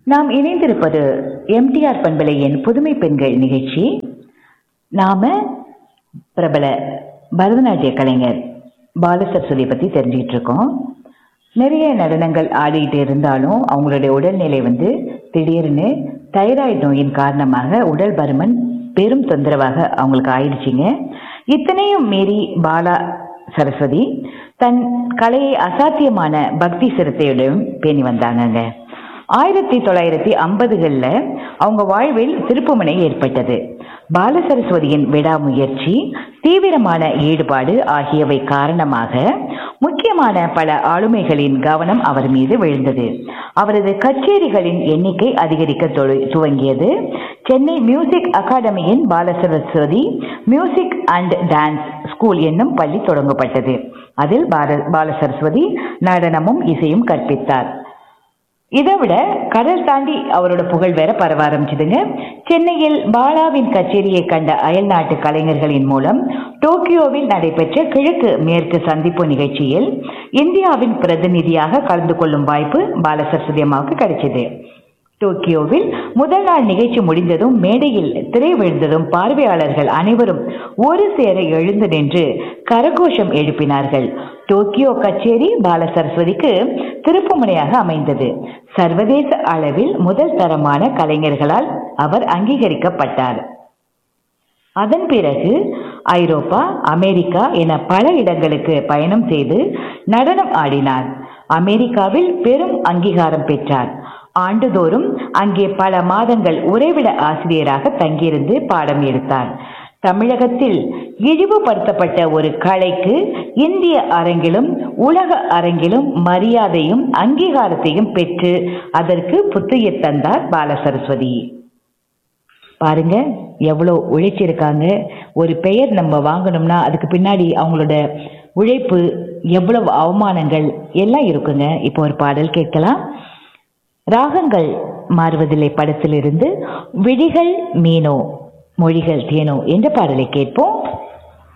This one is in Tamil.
நாம் இணைந்திருப்பது எம்டிஆர் பண்பலையின் புதுமை பெண்கள் நிகழ்ச்சி நாம பிரபல பரதநாட்டிய கலைஞர் பாலசரஸ்வதி பத்தி தெரிஞ்சுக்கிட்டு இருக்கோம் நிறைய நடனங்கள் ஆடிட்டு இருந்தாலும் அவங்களுடைய உடல்நிலை வந்து திடீர்னு தைராய்டு நோயின் காரணமாக உடல் பருமன் பெரும் தொந்தரவாக அவங்களுக்கு ஆயிடுச்சுங்க இத்தனையும் மீறி பாலா சரஸ்வதி தன் கலையை அசாத்தியமான பக்தி சிரத்தையுடன் பேணி வந்தாங்கங்க ஆயிரத்தி தொள்ளாயிரத்தி ஐம்பதுகளில் அவங்க வாழ்வில் திருப்புமுனை ஏற்பட்டது பாலசரஸ்வதியின் விடாமுயற்சி தீவிரமான ஈடுபாடு ஆகியவை காரணமாக முக்கியமான பல ஆளுமைகளின் கவனம் அவர் மீது விழுந்தது அவரது கச்சேரிகளின் எண்ணிக்கை அதிகரிக்க தொ- துவங்கியது சென்னை மியூசிக் அகாடமியின் Balasaraswathi music and dance school என்னும் பள்ளி தொடங்கப்பட்டது அதில் பால பாலசரஸ்வதி நடனமும் இசையும் கற்பித்தார் இதை விட கடல் தாண்டி அவரோட புகழ் வேற பரவ ஆரம்பிச்சதுங்க சென்னையில் பாலாவின் கச்சேரியை கண்ட அயல்நாட்டு கலைஞர்களின் மூலம் டோக்கியோவில் நடைபெற்ற கிழக்கு மேற்கு சந்திப்பு நிகழ்ச்சியில் இந்தியாவின் பிரதிநிதியாக கலந்து கொள்ளும் வாய்ப்பு பாலசரஸ்வதி அம்மாவுக்கு கிடைச்சது டோக்கியோவில் முதல் நாள் நிகழ்ச்சி முடிந்ததும் மேடையில் திரை விழுந்ததும் பார்வையாளர்கள் அனைவரும் ஒரு சேர எழுந்து நின்று கரகோஷம் எழுப்பினார்கள் டோக்கியோ கச்சேரி பாலசரஸ்வதிக்கு திருப்புமுனையாக அமைந்தது சர்வதேச அளவில் முதல் தரமான கலைஞர்களால் அவர் அங்கீகரிக்கப்பட்டார் அதன் பிறகு ஐரோப்பா அமெரிக்கா என பல இடங்களுக்கு பயணம் செய்து நடனம் ஆடினார் அமெரிக்காவில் பெரும் அங்கீகாரம் பெற்றார் ஆண்டுதோறும் அங்கே பல மாதங்கள் உறைவிட ஆசிரியராக தங்கியிருந்து பாடம் எடுத்தார் தமிழகத்தில் இழிவுபடுத்தப்பட்ட ஒரு கலைக்கு இந்திய அரங்கிலும் உலக அரங்கிலும் மரியாதையும் அங்கீகாரத்தையும் பெற்று அதற்கு புத்துயிர் தந்தார் பாலசரஸ்வதி பாருங்க எவ்வளோ உழைச்சிருக்காங்க ஒரு பெயர் நம்ம வாங்கணும்னா அதுக்கு பின்னாடி அவங்களோட உழைப்பு எவ்வளவு அவமானங்கள் எல்லாம் இருக்குங்க இப்போ ஒரு பாடல் கேட்கலாம் ராகங்கள் மாறுவதில்லை படத்திலிருந்து விழிகள் மீனோ மொழிகள் தேனோ என்ற பாடலை கேட்போம்